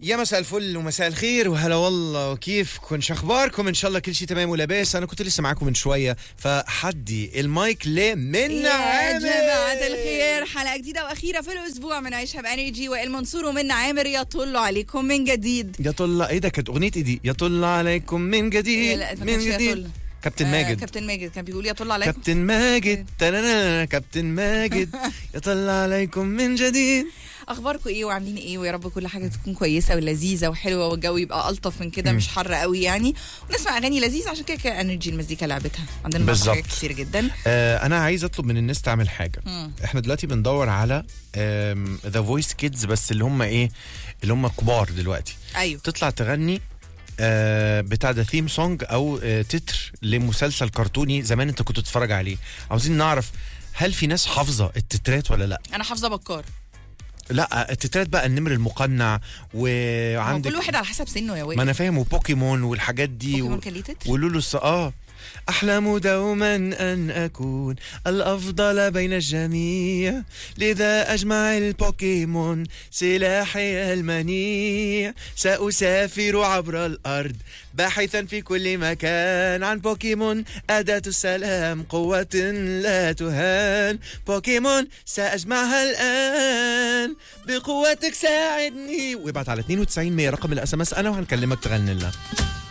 يا مساء الفل ومساء الخير وهلا والله وكيفكم شو اخباركم ان شاء الله كل شيء تمام ولاباس انا كنت لسه معاكم من شويه فحدي المايك لمن يا عامر جماعة الخير حلقة جديدة وأخيرة في الأسبوع من عيشها بأنرجي وائل منصور ومن عامر يطل عليكم من جديد يا طلع ايه ده كانت اغنيه ايه دي يا طلع عليكم من جديد لا، ما من كانش يا جديد طل. كابتن آه ماجد كابتن ماجد كان بيقول يطل عليكم كابتن ماجد تنانا كابتن ماجد يطلع عليكم من جديد أخباركم إيه وعاملين إيه ويا رب كل حاجة تكون كويسة ولذيذة وحلوة والجو يبقى ألطف من كده مش حر قوي يعني ونسمع أغاني لذيذة عشان كده كده انرجي المزيكا لعبتها عندنا برضه حاجات بالظبط. كتير جدا آه انا عايز اطلب من الناس تعمل حاجه مم. احنا دلوقتي بندور على ذا فويس كيدز بس اللي هم ايه اللي هم كبار دلوقتي أيوه تطلع تغني آه بتاع ده ثيم سونج او آه تتر لمسلسل كرتوني زمان انت كنت تتفرج عليه عاوزين نعرف هل في ناس حافظه التترات ولا لا أنا حافظة بكار لا التترات بقى النمر المقنع هو وعندك كل واحد على حسب سنه يا ما وائل انا فاهم وبوكيمون والحاجات دي بوكيمون و... كان ليه تتر ولولو الص... اه أحلم دوما أن أكون الأفضل بين الجميع لذا أجمع البوكيمون سلاحي المنيع سأسافر عبر الأرض باحثا في كل مكان عن بوكيمون أداة السلام قوة لا تهان بوكيمون سأجمعها الآن بقوتك ساعدني وابعت على 92 100 رقم الاس ام اس أنا وهنكلمك تغني لنا